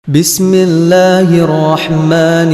بسم الله الرحمن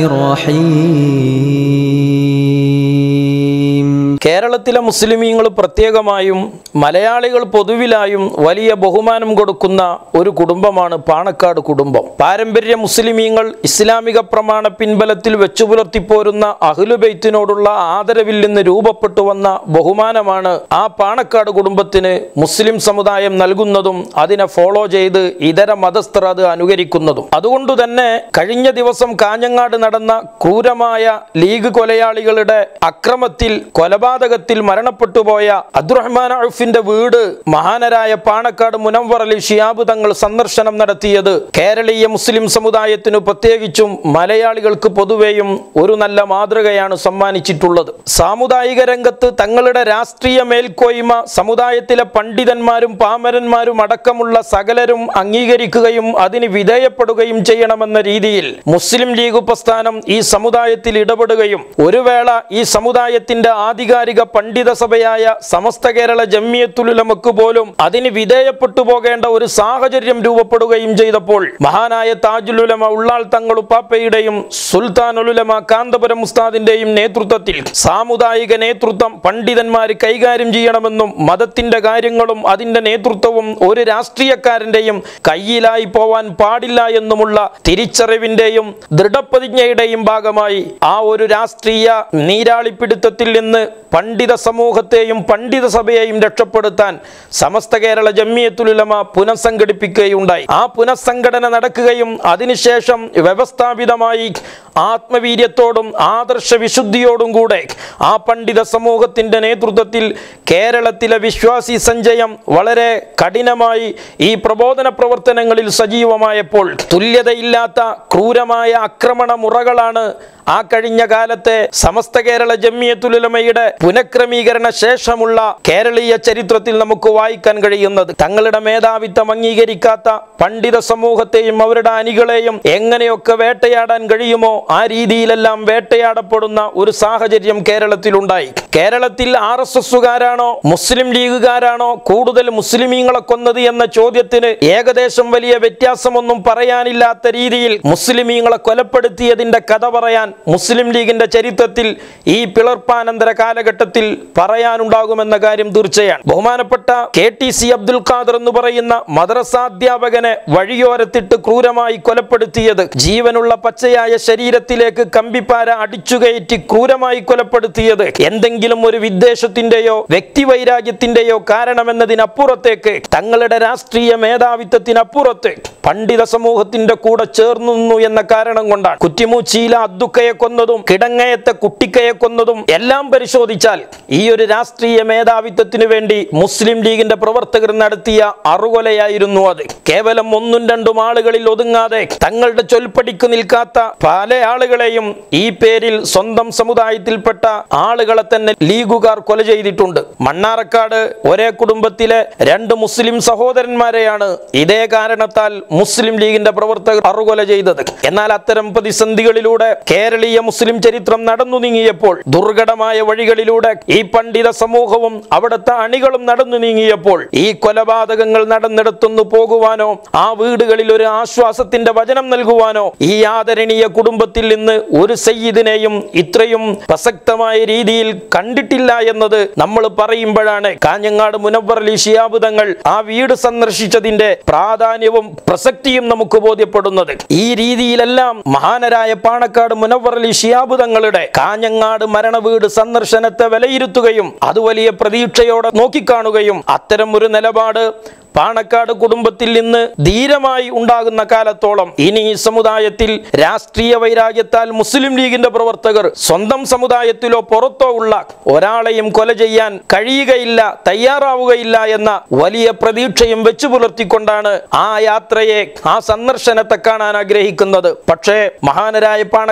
الرحيم കേരളത്തിലെ മുസ്ലിമീങ്ങൾ പ്രത്യേകമായും മലയാളികൾ പൊതുവിലായും വലിയ ബഹുമാനം കൊടുക്കുന്ന ഒരു കുടുംബമാണ് പാണക്കാട് കുടുംബം പാരമ്പര്യ മുസ്ലിമീങ്ങൾ ഇസ്ലാമിക പ്രമാണ പിൻബലത്തിൽ വെച്ചുപുലർത്തിപ്പോരുന്ന അഹ്ലുബൈത്തിനോടുള്ള ആദരവിൽ നിന്ന് രൂപപ്പെട്ടു വന്ന ബഹുമാനമാണ് ആ പാണക്കാട് കുടുംബത്തിന് മുസ്ലിം സമുദായം നൽകുന്നതും അതിനെ ഫോളോ ചെയ്ത് ഇതര മതസ്ഥർ അത് അനുകരിക്കുന്നതും അതുകൊണ്ട് തന്നെ കഴിഞ്ഞ ദിവസം കാഞ്ഞങ്ങാട് നടന്ന ക്രൂരമായ ലീഗ് കൊലയാളികളുടെ അക്രമത്തിൽ കൊലപാതകത്തിൽ മരണപ്പെട്ടുപോയ അബ്ദുറഹ്മാൻ അഴുഫിന്റെ വീട് മഹാനരായ പാണക്കാട് മുനവർ അലി ഷിയാബ് തങ്ങൾ സന്ദർശനം നടത്തിയത് കേരളീയ മുസ്ലിം സമുദായത്തിനു പ്രത്യേകിച്ചും മലയാളികൾക്ക് പൊതുവെയും ഒരു നല്ല മാതൃകയാണ് സമ്മാനിച്ചിട്ടുള്ളത് സാമുദായിക രംഗത്ത് തങ്ങളുടെ രാഷ്ട്രീയ മേൽക്കോയ്മ സമുദായത്തിലെ പണ്ഡിതന്മാരും പാമരന്മാരും അടക്കമുള്ള സകലരും അംഗീകരിക്കുകയും അതിന് വിധേയപ്പെടുകയും ചെയ്യണമെന്ന രീതിയിൽ മുസ്ലിം ലീഗ് പ്രസ്ഥാനം ഈ സമുദായത്തിൽ ഇടപെടുകയും ഒരു വേള ഈ സമുദായത്തിന്റെ ആധികാരിക പണ്ഡിത സഭയായ സമസ്ത കേരള ജമ്മിയത്തുലുലമക്ക് പോലും അതിന് വിധേയപ്പെട്ടു പോകേണ്ട ഒരു സാഹചര്യം രൂപപ്പെടുകയും ചെയ്തപ്പോൾ മഹാനായ താജുലുലമ ഉള്ളാൾ തങ്ങൾ ഉപ്പാപ്പയുടെയും സുൽത്താനുലുലമ കാന്തപുരം ഉസ്താദിന്റെയും നേതൃത്വത്തിൽ സാമുദായിക നേതൃത്വം പണ്ഡിതന്മാർ കൈകാര്യം ചെയ്യണമെന്നും മതത്തിന്റെ കാര്യങ്ങളും അതിന്റെ നേതൃത്വവും ഒരു രാഷ്ട്രീയക്കാരന്റെയും കയ്യിലായി പോവാൻ പാടില്ല എന്നുമുള്ള തിരിച്ചറിവിന്റെയും ദൃഢപ്രതിജ്ഞയുടെയും ഭാഗമായി ആ ഒരു രാഷ്ട്രീയ നീരാളിപ്പിടുത്തത്തിൽ നിന്ന് പണ്ഡിത സമൂഹത്തെയും പണ്ഡിത സഭയെയും രക്ഷപ്പെടുത്താൻ സമസ്ത കേരള ജമ്മിയത്തുലുലമ പുനഃസംഘടിപ്പിക്കുകയുണ്ടായി ആ പുനഃസംഘടന നടക്കുകയും അതിനുശേഷം വ്യവസ്ഥാപിതമായി ആത്മവീര്യത്തോടും ആദർശ വിശുദ്ധിയോടും കൂടെ ആ പണ്ഡിത സമൂഹത്തിന്റെ നേതൃത്വത്തിൽ കേരളത്തിലെ വിശ്വാസി സഞ്ചയം വളരെ കഠിനമായി ഈ പ്രബോധന പ്രവർത്തനങ്ങളിൽ സജീവമായപ്പോൾ തുല്യതയില്ലാത്ത ക്രൂരമായ ആക്രമണ മുറകളാണ് ആ കഴിഞ്ഞ കാലത്തെ സമസ്ത കേരള ജമ്മിയത്തുലുലമയുടെ പുനഃക്രമീകരണ ശേഷമുള്ള കേരളീയ ചരിത്രത്തിൽ നമുക്ക് വായിക്കാൻ കഴിയുന്നത് തങ്ങളുടെ മേധാവിത്വം അംഗീകരിക്കാത്ത പണ്ഡിത സമൂഹത്തെയും അവരുടെ അണികളെയും എങ്ങനെയൊക്കെ വേട്ടയാടാൻ കഴിയുമോ ആ രീതിയിലെല്ലാം വേട്ടയാടപ്പെടുന്ന ഒരു സാഹചര്യം കേരളത്തിലുണ്ടായി കേരളത്തിൽ ആർ എസ് എസുകാരാണോ മുസ്ലിം ലീഗുകാരാണോ കൂടുതൽ മുസ്ലിമീങ്ങളെ കൊന്നത് എന്ന ചോദ്യത്തിന് ഏകദേശം വലിയ വ്യത്യാസമൊന്നും പറയാനില്ലാത്ത രീതിയിൽ മുസ്ലിമീങ്ങളെ കൊലപ്പെടുത്തിയതിന്റെ കഥ പറയാൻ മുസ്ലിം ലീഗിന്റെ ചരിത്രത്തിൽ ഈ പിളർപ്പാനന്തര കാലഘട്ടത്തിൽ പറയാനുണ്ടാകുമെന്ന കാര്യം തീർച്ചയാണ് ബഹുമാനപ്പെട്ട K T C Abdul Khader എന്ന് പറയുന്ന മദ്രസാധ്യാപകനെ വഴിയോരത്തിട്ട് ക്രൂരമായി കൊലപ്പെടുത്തിയത് ജീവനുള്ള പച്ചയായ ശരീരത്തിലേക്ക് കമ്പിപ്പാര അടിച്ചുകയറ്റി ക്രൂരമായി കൊലപ്പെടുത്തിയത് എന്തെങ്കിലും ഒരു വിദ്വേഷത്തിന്റെയോ വ്യക്തിവൈരാഗ്യത്തിന്റെയോ കാരണമെന്നതിനപ്പുറത്തേക്ക് തങ്ങളുടെ രാഷ്ട്രീയ മേധാവിത്വത്തിനപ്പുറത്ത് പണ്ഡിത സമൂഹത്തിന്റെ കൂടെ ചേർന്നു എന്ന കാരണം കൊണ്ടാണ് കുറ്റിമൂച്ചിയിലെ അദ്ദുക്കയെ കൊന്നതും കിടങ്ങയത്തെ കുട്ടിക്കയെ കൊന്നതും എല്ലാം പരിശോധിച്ചാൽ ഈ ഒരു രാഷ്ട്രീയ മേധാവിത്വത്തിന് വേണ്ടി മുസ്ലിം ലീഗിന്റെ പ്രവർത്തകർ നടത്തിയ അറുകൊലയായിരുന്നു അത് കേവലം ഒന്നും രണ്ടും ആളുകളിൽ ഒതുങ്ങാതെ തങ്ങളുടെ ചൊൽപ്പടിക്ക് നിൽക്കാത്ത പല ആളുകളെയും ഈ പേരിൽ സ്വന്തം സമുദായത്തിൽപ്പെട്ട ആളുകളെ തന്നെ ലീഗുകാർ കൊല ചെയ്തിട്ടുണ്ട് മണ്ണാറക്കാട് ഒരേ കുടുംബത്തിലെ രണ്ട് മുസ്ലിം സഹോദരന്മാരെയാണ് ഇതേ കാരണത്താൽ മുസ്ലിം ലീഗിന്റെ പ്രവർത്തകർ അറുകൊല ചെയ്തത് എന്നാൽ അത്തരം പ്രതിസന്ധികളിലൂടെ കേരളീയ മുസ്ലിം ചരിത്രം നടന്നു നീങ്ങിയപ്പോൾ ദുർഘടമായ വഴികളിലൂടെ ഈ പണ്ഡിത സമൂഹവും അവിടുത്തെ അണികളും നടന്നു നീങ്ങിയപ്പോൾ ഈ കൊലപാതകങ്ങൾ നടന്നിടത്തുനിന്ന് പോകുവാനോ ആ വീടുകളിൽ ഒരു ആശ്വാസത്തിന്റെ വചനം നൽകുവാനോ ഈ ആദരണീയ കുടുംബത്തിൽ നിന്ന് ഒരു സയ്യിദിനെയും ഇത്രയും പ്രസക്തമായ രീതിയിൽ കണ്ടിട്ടില്ല എന്നത് നമ്മൾ പറയുമ്പോഴാണ് കാഞ്ഞങ്ങാട് മുനവർ അലി ഷിയാബ് തങ്ങൾ ആ വീട് സന്ദർശിച്ചതിന്റെ പ്രാധാന്യവും പ്രസക്തിയും നമുക്ക് ബോധ്യപ്പെടുന്നത് ഈ രീതിയിലെല്ലാം മഹാനരായ പാണക്കാട് മുനവർ അലി ഷിയാബ് തങ്ങളുടെ കാഞ്ഞങ്ങാട് മരണ വീട് സന്ദർശനത്തെ വിലയിരുത്തുകയും അത് വലിയ പ്രതീക്ഷയോടെ നോക്കിക്കാണുകയും അത്തരം ഒരു നിലപാട് പാണക്കാട് കുടുംബത്തിൽ നിന്ന് ധീരമായി ഉണ്ടാകുന്ന കാലത്തോളം ഇനി ഈ സമുദായത്തിൽ രാഷ്ട്രീയ വൈരാഗ്യത്താൽ മുസ്ലിം ലീഗിന്റെ പ്രവർത്തകർ സ്വന്തം സമുദായത്തിലോ പുറത്തോ ഉള്ള ഒരാളെയും കൊല ചെയ്യാൻ കഴിയുകയില്ല തയ്യാറാവുകയില്ല എന്ന വലിയ പ്രതീക്ഷയും വെച്ചു പുലർത്തിക്കൊണ്ടാണ് ആ യാത്രയെ ആ സന്ദർശനത്തെ കാണാൻ ആഗ്രഹിക്കുന്നത് പക്ഷേ മഹാനരായ പാണക്കാട്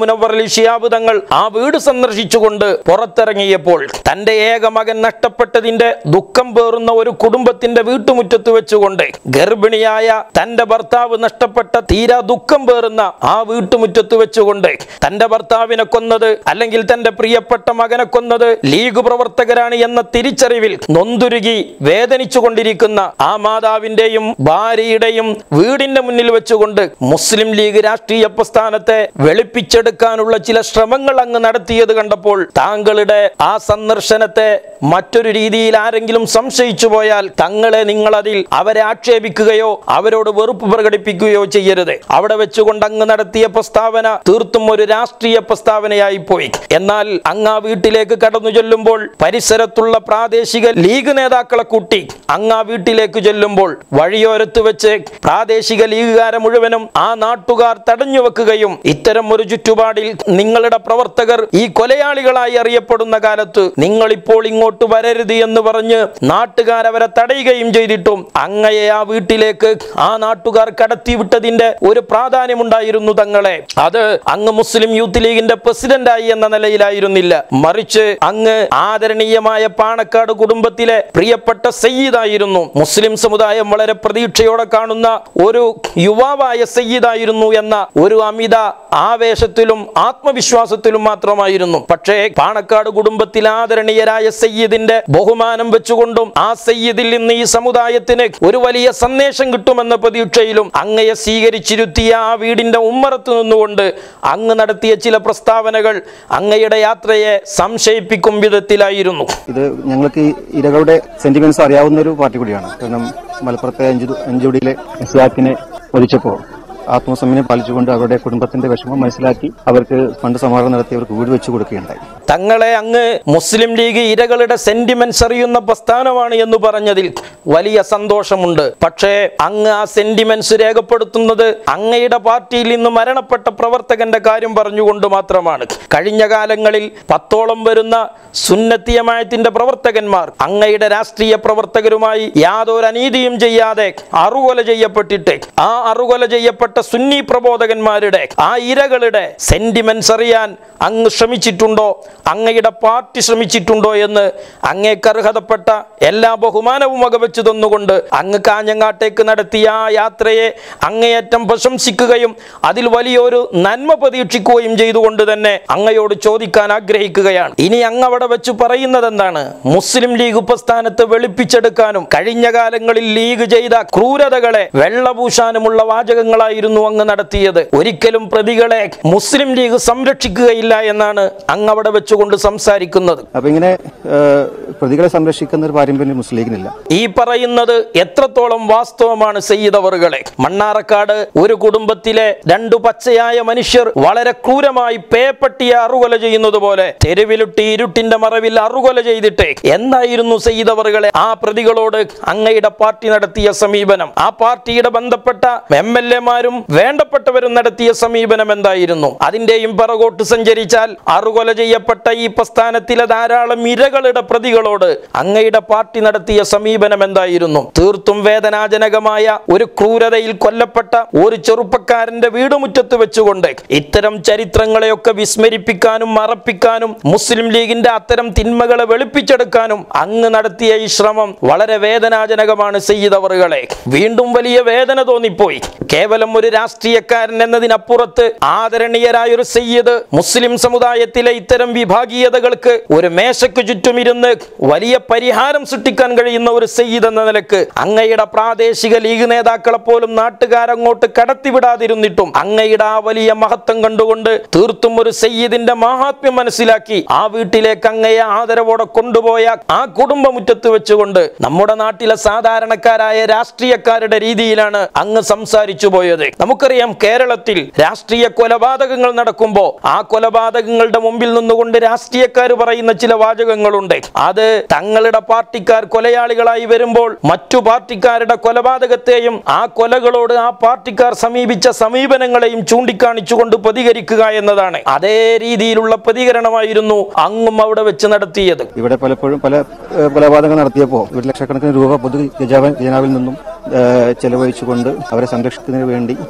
മുനവർ അലി ഷിയാബ് തങ്ങൾ ആ വീട് സന്ദർശിച്ചുകൊണ്ട് പുറത്തിറങ്ങിയപ്പോൾ തന്റെ ഏക മകൻ നഷ്ടപ്പെട്ടതിന്റെ ദുഃഖം പേറുന്ന ഒരു കുടുംബത്തിന്റെ വീട്ടുമുറ്റത്ത് വെച്ചുകൊണ്ട് ഗർഭിണിയായ തന്റെ ഭർത്താവ് നഷ്ടപ്പെട്ട തീരാ ദുഃഖം പേറുന്ന ആ വീട്ടുമുറ്റത്ത് വെച്ചുകൊണ്ട് തന്റെ ഭർത്താവിനെ കൊന്നത് അല്ലെങ്കിൽ തന്റെ പ്രിയപ്പെട്ട മകനെ കൊന്നത് ലീഗ് പ്രവർത്തകരാണ് എന്ന തിരിച്ചറിവിൽ നൊന്തുരുകി വേദനിച്ചു കൊണ്ടിരിക്കുന്ന ആ മാതാവിന്റെയും ഭാര്യയുടെയും വീടിന്റെ മുന്നിൽ വെച്ചുകൊണ്ട് മുസ്ലിം ലീഗ് രാഷ്ട്രീയ പ്രസ്ഥാനത്തെ വെളുപ്പിച്ചെടുക്കാനുള്ള ചില ശ്രമങ്ങൾ അങ്ങ് നടത്തിയത് കണ്ടപ്പോൾ താങ്കളുടെ ആ സന്ദർശനത്തെ മറ്റൊരു രീതിയിൽ ആരെങ്കിലും സംശയിച്ചു പോയാൽ തങ്ങളെ നിങ്ങൾ അതിൽ അവരെ ആക്ഷേപിക്കുകയോ അവരോട് വെറുപ്പ് പ്രകടിപ്പിക്കുകയോ ചെയ്യരുത് അവിടെ വെച്ചുകൊണ്ട് അങ്ങ് നടത്തിയ പ്രസ്താവന തീർത്തും ഒരു രാഷ്ട്രീയ പ്രസ്താവനയായി പോയി എന്നാൽ അങ്ങ് ആ വീട്ടിലേക്ക് കടന്നു ചെല്ലുമ്പോൾ പരിസരത്തുള്ള പ്രാദേശിക ലീഗ് നേതാക്കളെ കൂട്ടി അങ്ങ് ആ വീട്ടിലേക്ക് ചെല്ലുമ്പോൾ വഴിയോരത്ത് വെച്ച് പ്രാദേശിക ലീഗുകാരെ മുഴുവനും ആ നാട്ടുകാർ തടഞ്ഞു വെക്കുകയും ഇത്തരം ഒരു ചുറ്റുപാടിൽ നിങ്ങളുടെ പ്രവർത്തകർ ഈ കൊലയാളികളായി അറിയപ്പെടുന്ന കാലത്ത് നിങ്ങൾ ഇപ്പോൾ ഇങ്ങോട്ട് വരരുത് എന്ന് പറഞ്ഞ് നാട്ടുകാർ അവരെ തടയുകയും ചെയ്തിട്ടും അങ്ങയെ ആ വീട്ടിലേക്ക് ആ നാട്ടുകാർ കടത്തിവിട്ടതിന്റെ ഒരു പ്രാധാന്യമുണ്ടായിരുന്നു തങ്ങളെ അത് അങ്ങ് മുസ്ലിം യൂത്ത് ലീഗിന്റെ പ്രസിഡന്റായി എന്ന നിലയിലായിരുന്നില്ല മറിച്ച് അങ്ങ് ആദരണീയമായ പാണക്കാട് കുടുംബത്തിലെ പ്രിയപ്പെട്ട സയ്യിദായിരുന്നു മുസ്ലിം സമുദായം വളരെ പ്രതീക്ഷയോടെ കാണുന്ന ഒരു യുവാവായ സയ്യിദായിരുന്നു എന്ന ഒരു അമിത ആവേശത്തിലും ആത്മവിശ്വാസത്തിലും മാത്രമായിരുന്നു പക്ഷേ പാണക്കാട് കുടുംബത്തിൽ ആദരണീയരായ സയ്യിദിന്റെ ബഹുമാനം വെച്ചുകൊണ്ടും ആ സയ്യിദിൽ നിന്ന് ഈ സമുദായത്തിന് ഒരു വലിയ സന്ദേശം കിട്ടുമെന്ന പ്രതീക്ഷയിലും അങ്ങയെ സ്വീകരിച്ചിരുത്തിയ ആ വീടിന്റെ ഉമ്മറത്ത് നിന്നുകൊണ്ട് അങ്ങ് നടത്തിയ ചില പ്രസ്താവനകൾ അങ്ങയുടെ യാത്രയെ സംശയിപ്പിക്കും വിധത്തിലായിരുന്നു ഇത് ഞങ്ങൾക്ക് ഈ ഇരകളുടെ സെന്റിമെന്റ്സ് അറിയാവുന്ന ഒരു പാർട്ടി കൂടിയാണ് കാരണം മലപ്പുറത്തെ അഞ്ചു അഞ്ചുടിയിലെ ഇസ്ലാഖിനെ വധിച്ചപ്പോൾ ആത്മസംയമനം പാലിച്ചുകൊണ്ട് അവരുടെ കുടുംബത്തിന്റെ വിഷമം മനസ്സിലാക്കി അവർക്ക് ഫണ്ട് സമാഹരണം നടത്തി അവർക്ക് വീട് വെച്ചു കൊടുക്കുകയുണ്ടായി തങ്ങളെ അങ്ങ് മുസ്ലിം ലീഗ് ഇരകളുടെ സെന്റിമെന്റ്സ് അറിയുന്ന പ്രസ്ഥാനമാണ് എന്ന് പറഞ്ഞതിൽ വലിയ സന്തോഷമുണ്ട് പക്ഷേ അങ്ങ് ആ സെന്റിമെന്റ്സ് രേഖപ്പെടുത്തുന്നത് അങ്ങയുടെ പാർട്ടിയിൽ നിന്ന് മരണപ്പെട്ട പ്രവർത്തകന്റെ കാര്യം പറഞ്ഞുകൊണ്ട് മാത്രമാണ് കഴിഞ്ഞ കാലങ്ങളിൽ പത്തോളം വരുന്ന സുന്നത്തിയമായത്തിന്റെ പ്രവർത്തകന്മാർ അങ്ങയുടെ രാഷ്ട്രീയ പ്രവർത്തകരുമായി യാതൊരു അനീതിയും ചെയ്യാതെ അറുകൊല ചെയ്യപ്പെട്ടിട്ട് ആ അറുകൊല ചെയ്യപ്പെട്ട സുന്നി പ്രബോധകന്മാരുടെ ആ ഇരകളുടെ സെന്റിമെന്റ്സ് അറിയാൻ അങ്ങ് ശ്രമിച്ചിട്ടുണ്ടോ അങ്ങയുടെ പാർട്ടി ശ്രമിച്ചിട്ടുണ്ടോ എന്ന് അങ്ങേക്ക് അർഹതപ്പെട്ട എല്ലാ ബഹുമാനവും വകവെച്ചു തന്നുകൊണ്ട് അങ്ങ് കാഞ്ഞങ്ങാട്ടേക്ക് നടത്തിയ ആ യാത്രയെ അങ്ങേയറ്റം പ്രശംസിക്കുകയും അതിൽ വലിയൊരു നന്മ പ്രതീക്ഷിക്കുകയും ചെയ്തുകൊണ്ട് തന്നെ അങ്ങയോട് ചോദിക്കാൻ ആഗ്രഹിക്കുകയാണ് ഇനി അങ്ങ് അവിടെ വെച്ച് പറയുന്നത് എന്താണ് മുസ്ലിം ലീഗ് പ്രസ്ഥാനത്ത് വെളുപ്പിച്ചെടുക്കാനും കഴിഞ്ഞ കാലങ്ങളിൽ ലീഗ് ചെയ്ത ക്രൂരതകളെ വെള്ളപൂശാനുമുള്ള വാചകങ്ങളായിരുന്നു അങ്ങ് നടത്തിയത് ഒരിക്കലും പ്രതികളെ മുസ്ലിം ലീഗ് സംരക്ഷിക്കുകയില്ല എന്നാണ് അങ്ങ് അവിടെ വെച്ചുകൊണ്ട് സംസാരിക്കുന്നത് അപ്പൊ ഇങ്ങനെ ഏഹ്, പ്രതികളെ സംരക്ഷിക്കുന്ന ഒരു പാരമ്പര്യം മുസ്ലിം ലീഗിനില്ല ഈ പറയുന്നത് എത്രത്തോളം വാസ്തവമാണ് സയ്യിദവറുകളെ മണ്ണാറക്കാട് ഒരു കുടുംബത്തിലെ രണ്ടു പച്ചയായ മനുഷ്യർ വളരെ ക്രൂരമായി പേപ്പട്ടിയെ അറുകൊല ചെയ്യുന്നത് പോലെ തെരുവിലുട്ടി ഇരുട്ടിന്റെ മറവിൽ അറുകൊല ചെയ്തിട്ട് എന്തായിരുന്നു സയ്യിദവറുകളെ ആ പ്രതികളോട് അങ്ങയുടെ പാർട്ടി നടത്തിയ സമീപനം ആ പാർട്ടിയുടെ ബന്ധപ്പെട്ട എം എൽ എമാരും വേണ്ടപ്പെട്ടവരും നടത്തിയ സമീപനം എന്തായിരുന്നു അതിന്റെയും പിറകോട്ട് സഞ്ചരിച്ചാൽ അറുകൊല ചെയ്യപ്പെട്ട ഈ പ്രസ്ഥാനത്തിലെ ധാരാളം ഇരകളുടെ പ്രതികളോട് അങ്ങയുടെ പാർട്ടി നടത്തിയ സമീപനം എന്തായിരുന്നു തീർത്തും വേദനാജനകമായ ഒരു ക്രൂരതയിൽ കൊല്ലപ്പെട്ട ഒരു ചെറുപ്പക്കാരന്റെ വീടുമുറ്റത്ത് വെച്ചുകൊണ്ട് ഇത്തരം ചരിത്രങ്ങളെയൊക്കെ വിസ്മരിപ്പിക്കാനും മറപ്പിക്കാനും മുസ്ലിം ലീഗിന്റെ അത്തരം തിന്മകളെ വെളുപ്പിച്ചെടുക്കാനും അങ്ങ് നടത്തിയ ഈ ശ്രമം വളരെ വേദനാജനകമാണ് സയ്യിദവറുകളെ വീണ്ടും വലിയ വേദന തോന്നിപ്പോയി കേവലം ഒരു രാഷ്ട്രീയക്കാരൻ എന്നതിനപ്പുറത്ത് ആദരണീയരായ ഒരു സയ്യിദ് മുസ്ലിം സമുദായത്തിലെ ഇത്തരം വിഭാഗീയതകൾക്ക് ഒരു മേശയ്ക്ക് ചുറ്റും ഇരുന്ന് വലിയ പരിഹാരം സൃഷ്ടിക്കാൻ കഴിയുന്ന ഒരു സയ്യിദ് എന്ന നിലക്ക് അങ്ങയുടെ പ്രാദേശിക ലീഗ് നേതാക്കളെ പോലും നാട്ടുകാരങ്ങോട്ട് കടത്തിവിടാതിരുന്നിട്ടും അങ്ങയുടെ ആ വലിയ മഹത്വം കണ്ടുകൊണ്ട് തീർത്തും ഒരു സയ്യിദിന്റെ മഹാത്മ്യം മനസ്സിലാക്കി ആ വീട്ടിലേക്ക് അങ്ങയെ ആദരവോടെ കൊണ്ടുപോയ ആ കുടുംബമുറ്റത്ത് വെച്ചുകൊണ്ട് നമ്മുടെ നാട്ടിലെ സാധാരണക്കാരായ രാഷ്ട്രീയക്കാരുടെ രീതിയിലാണ് അങ്ങ് സംസാരിച്ചു പോയത് നമുക്കറിയാം കേരളത്തിൽ രാഷ്ട്രീയ കൊലപാതകങ്ങൾ നടക്കുമ്പോൾ ആ കൊലപാതകങ്ങളുടെ മുമ്പിൽ നിന്നുകൊണ്ട് രാഷ്ട്രീയക്കാർ പറയുന്ന ചില വാചകങ്ങളുണ്ട് അത് തങ്ങളുടെ പാർട്ടിക്കാർ കൊലയാളികളായി വരുമ്പോൾ മറ്റു പാർട്ടിക്കാരുടെ കൊലപാതകത്തെയും ആ കൊലകളോട് ആ പാർട്ടിക്കാർ സമീപിച്ച സമീപനങ്ങളെയും ചൂണ്ടിക്കാണിച്ചുകൊണ്ട് പ്രതികരിക്കുക എന്നതാണ് അതേ രീതിയിലുള്ള പ്രതികരണമായിരുന്നു അങ്ങും അവിടെ വെച്ച് നടത്തിയത് ഇവിടെ പലപ്പോഴും പല ഏഹ്, കൊലപാതകങ്ങൾ നടത്തിയപ്പോൾ ഒരു ലക്ഷക്കണക്കിന് രൂപ പൊതു ഖജാവ ഖജനാവിൽ നിന്നും ഏഹ്, ചെലവഴിച്ചുകൊണ്ട് അവരെ സംരക്ഷിക്കുന്നതിന് വേണ്ടി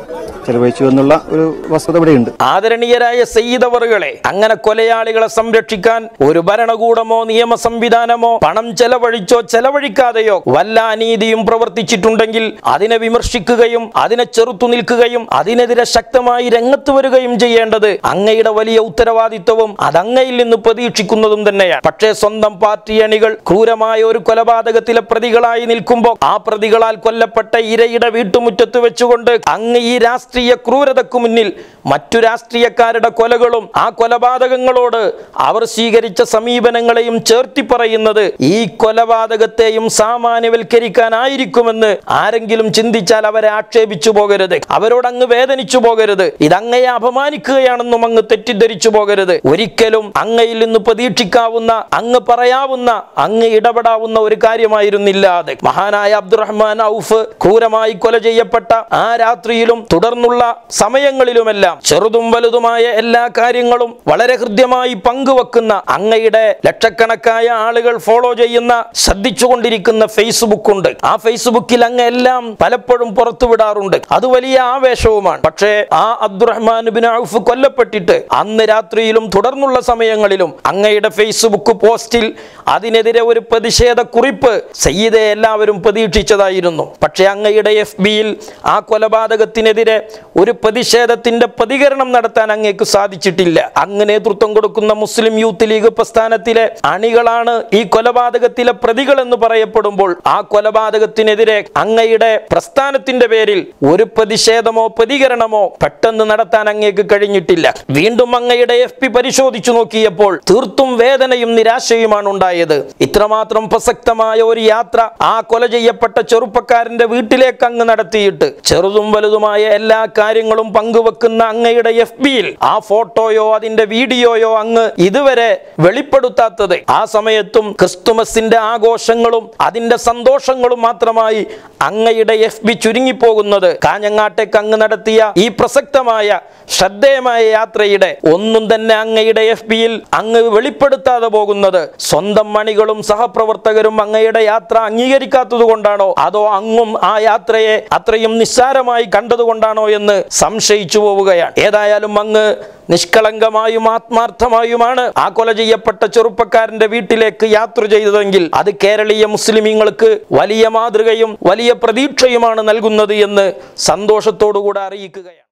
ചെലവഴിച്ചു എന്നുള്ള ഒരു വസ്തുത ഇവിടെയുണ്ട് ആദരണീയരായ സയ്യിദവറുകളെ അങ്ങനെ കൊലയാളികളെ സംരക്ഷിക്കാൻ ഒരു ഭരണകൂടമോ നിയമ സംവിധാനമോ പണം ചെലവഴിച്ചോ ചെലവഴിക്കാതെയോ വല്ല അനീതിയും പ്രവർത്തിച്ചിട്ടുണ്ടെങ്കിൽ അതിനെ വിമർശിക്കുകയും അതിനെ ചെറുത്തു നിൽക്കുകയും അതിനെതിരെ ശക്തമായി രംഗത്ത് വരികയും ചെയ്യേണ്ടത് അങ്ങയുടെ വലിയ ഉത്തരവാദിത്വവും അതങ്ങയിൽ നിന്ന് പ്രതീക്ഷിക്കുന്നതും തന്നെയാണ് പക്ഷേ സ്വന്തം പാർട്ടി അണികൾ ക്രൂരമായ ഒരു കൊലപാതകത്തിലെ പ്രതികളായി നിൽക്കുമ്പോൾ ആ പ്രതികളാൽ കൊല്ലപ്പെട്ട ഇരയുടെ വീട്ടുമുറ്റത്ത് വെച്ചുകൊണ്ട് അങ്ങ് ഈ രാഷ്ട്രീയ ക്രൂരതയ്ക്കു മുന്നിൽ മറ്റു രാഷ്ട്രീയക്കാരുടെ കൊലകളും ആ കൊലപാതകങ്ങളോട് അവർ സ്വീകരിച്ച സമീപനങ്ങളെയും ചേർത്തി പറയുന്നത് ഈ കൊലപാതകത്തെയും സാമാന്യവൽക്കരിക്കാനായിരിക്കുമെന്ന് ആരെങ്കിലും ചിന്തിച്ചാൽ അവരെ ആക്ഷേപിച്ചു പോകരുത് അവരോട് അങ്ങ് വേദനിച്ചു പോകരുത് ഇതങ്ങയെ അപമാനിക്കുകയാണെന്നും അങ്ങ് തെറ്റിദ്ധരിച്ചു പോകരുത് ഒരിക്കലും അങ്ങയിൽ നിന്ന് പ്രതീക്ഷിക്കാവുന്ന അങ്ങ് പറയാവുന്ന അങ്ങ് ഇടപെടാവുന്ന ഒരു കാര്യമായിരുന്നില്ല അത് മഹാനായ അബ്ദുറഹ്മാൻ ഔഫ് ക്രൂരമായി കൊല ചെയ്യപ്പെട്ട ആ രാത്രിയിലും തുടർന്നുള്ള സമയങ്ങളിലുമെല്ലാം ചെറുതും വലുതുമായ എല്ലാ കാര്യങ്ങളും വളരെ ഹൃദ്യമായി പങ്കുവെക്കുന്ന അങ്ങയുടെ ലക്ഷക്കണക്കായ ആളുകൾ ഫോളോ ചെയ്യുന്ന ശ്രദ്ധിച്ചുകൊണ്ടിരിക്കുന്ന ഫേസ്ബുക്ക് ഉണ്ട് ആ ഫേസ്ബുക്കിൽ അങ്ങ് എല്ലാം പലപ്പോഴും പുറത്തുവിടാറുണ്ട് അത് വലിയ ആവേശവുമാണ് പക്ഷേ ആ അബ്ദുറഹ്മാൻ ബിൻ ഔഫ് കൊല്ലപ്പെട്ടിട്ട് അന്ന് രാത്രിയിലും തുടർന്നുള്ള സമയങ്ങളിലും അങ്ങയുടെ ഫേസ്ബുക്ക് പോസ്റ്റിൽ അതിനെതിരെ ഒരു പ്രതിഷേധ കുറിപ്പ് സയ്യിദെ എല്ലാവരും പ്രതീക്ഷിച്ചതായിരുന്നു പക്ഷേ അങ്ങയുടെ എഫ് ബിയിൽ ആ കൊലപാതകത്തിനെതിരെ ഒരു പ്രതിഷേധത്തിന്റെ പ്രതികരണം നടത്താൻ അങ്ങേക്ക് സാധിച്ചിട്ടില്ല അങ്ങ് നേതൃത്വം കൊടുക്കുന്ന മുസ്ലിം യൂത്ത് ലീഗ് പ്രസ്ഥാനത്തിലെ അണികളാണ് ഈ കൊലപാതകത്തിലെ പ്രതികൾ എന്ന് പറയപ്പെടുമ്പോൾ ആ കൊലപാതകത്തിനെതിരെ അങ്ങയുടെ പ്രസ്ഥാനത്തിന്റെ പേരിൽ ഒരു പ്രതിഷേധമോ പ്രതികരണമോ പെട്ടെന്ന് നടത്താൻ അങ്ങേക്ക് കഴിഞ്ഞിട്ടില്ല വീണ്ടും അങ്ങയുടെ എഫ് പി പരിശോധിച്ചു നോക്കിയപ്പോൾ തീർത്തും വേദനയും നിരാശയുമാണ് ഉണ്ടായത് ഇത്രമാത്രം പ്രസക്തമായ ഒരു യാത്ര ആ കൊല ചെയ്യപ്പെട്ട ചെറുപ്പക്കാരന്റെ വീട്ടിലേക്ക് അങ്ങ് നടത്തിയിട്ട് ചെറുതും വലുതുമായ എല്ലാ കാര്യങ്ങളും പങ്കുവെക്കുന്ന അങ്ങയുടെ എഫ് ബിയിൽ ആ ഫോട്ടോയോ അതിന്റെ വീഡിയോയോ അങ്ങ് ഇതുവരെ വെളിപ്പെടുത്താത്തത് ആ സമയത്തും ക്രിസ്തുമസിന്റെ ആഘോഷങ്ങളും അതിന്റെ സന്തോഷങ്ങളും മാത്രമായി അങ്ങയുടെ എഫ് ബി ചുരുങ്ങിപ്പോകുന്നത് കാഞ്ഞങ്ങാട്ടേക്ക് അങ്ങ് നടത്തിയ ഈ പ്രസക്തമായ ശ്രദ്ധേയമായ യാത്രയുടെ ഒന്നും തന്നെ അങ്ങയുടെ എഫ് ബിയിൽ അങ്ങ് വെളിപ്പെടുത്താതെ പോകുന്നത് സ്വന്തം മണികളും സഹപ്രവർത്തകരും അങ്ങയുടെ യാത്ര അംഗീകരിക്കാത്തത് കൊണ്ടാണോ അതോ അങ്ങും ആ യാത്രയെ അത്രയും നിസ്സാരമായി കണ്ടതുകൊണ്ടാണോ എന്ന് സംശയിച്ചു പോവുകയാണ് ഏതായാലും അങ്ങ് നിഷ്കളങ്കമായും ആത്മാർത്ഥമായുമാണ് ആ കൊല ചെയ്യപ്പെട്ട ചെറുപ്പക്കാരന്റെ വീട്ടിലേക്ക് യാത്ര ചെയ്തതെങ്കിൽ അത് കേരളീയ മുസ്ലിമീങ്ങൾക്ക് വലിയ മാതൃകയും വലിയ പ്രതീക്ഷയുമാണ് നൽകുന്നത് എന്ന് സന്തോഷത്തോടുകൂടെ അറിയിക്കുകയാണ്